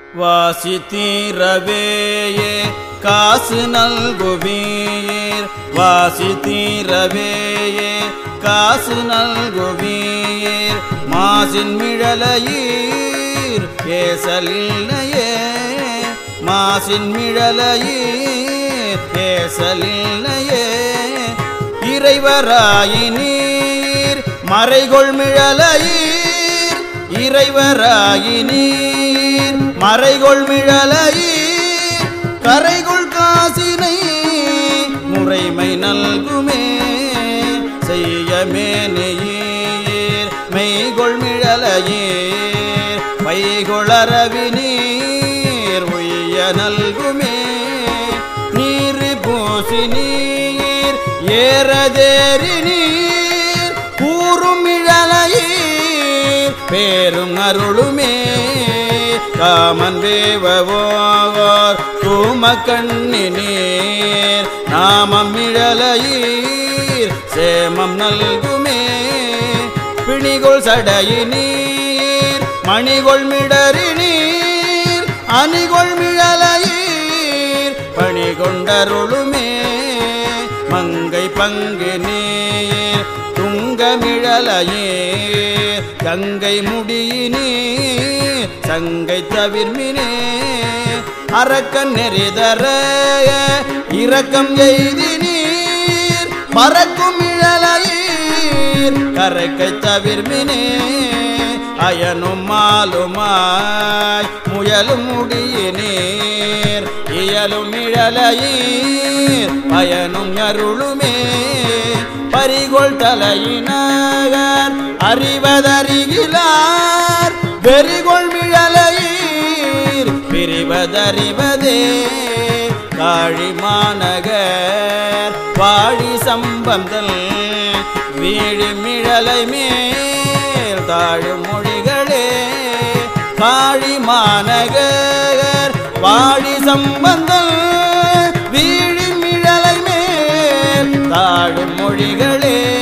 வாசி தீரவேயே காசு நல்குவீர் வாசி தீரவேயே காசு நல்குவீர் மாசின் மிழலையீர் ஏசலில்லையே மாசின் மிழலையீர் ஏசலில்லையே இறைவராயினீர் மறைகொள் மிழலையீர் இறைவராயினீர் மறைகொள் மிழலையீர் கரைகொள் காசினை முறைமை நல்குமே செய்யமே நெய்யீர் மெய்கொள் மிழலையீர் பைகொளரவி நீர் உய்ய நல்குமே நீர் பூசி நீர் ஏறதேறி நீர் கூறும் இழலையீர் பேரும் அருளுமே காமன் வேவோர் தூம கண்ணி நீர் நாமம் இழலையீர் சேமம் நல்குமே பிணிகொள் சடையி நீர் மணிகொள் மிடறி நீர் அணிகொள் மிழலையீர் பணி கொண்டருளுமே மங்கை பங்கு நீர் துங்கமிழலையீர் கங்கை முடியினீர் சங்கை தவிர்மினே அரக்கன் நெறிதர இரக்கம் எய்தி நீர் பறக்கும் இழலையீர் கரைக்கை தவிர்மினே அயனும் மாலுமாய் முயலும் முடியினீர் இயலும் இழலையீர் பயனும் அருளுமே பரிகொள் தலையினார் அறிவதறிகிலார் வெறிகொள் மிழலையீர் பிரிவதறிவதே காழி மாநகர் வாழி சம்பந்தல் வீழி மிழலை மேல் தாழும் மொழிகளே காழி மாநகர் வாழி சம்பந்தல் வீழி மிழலை மேல் தாழும் மொழிகளே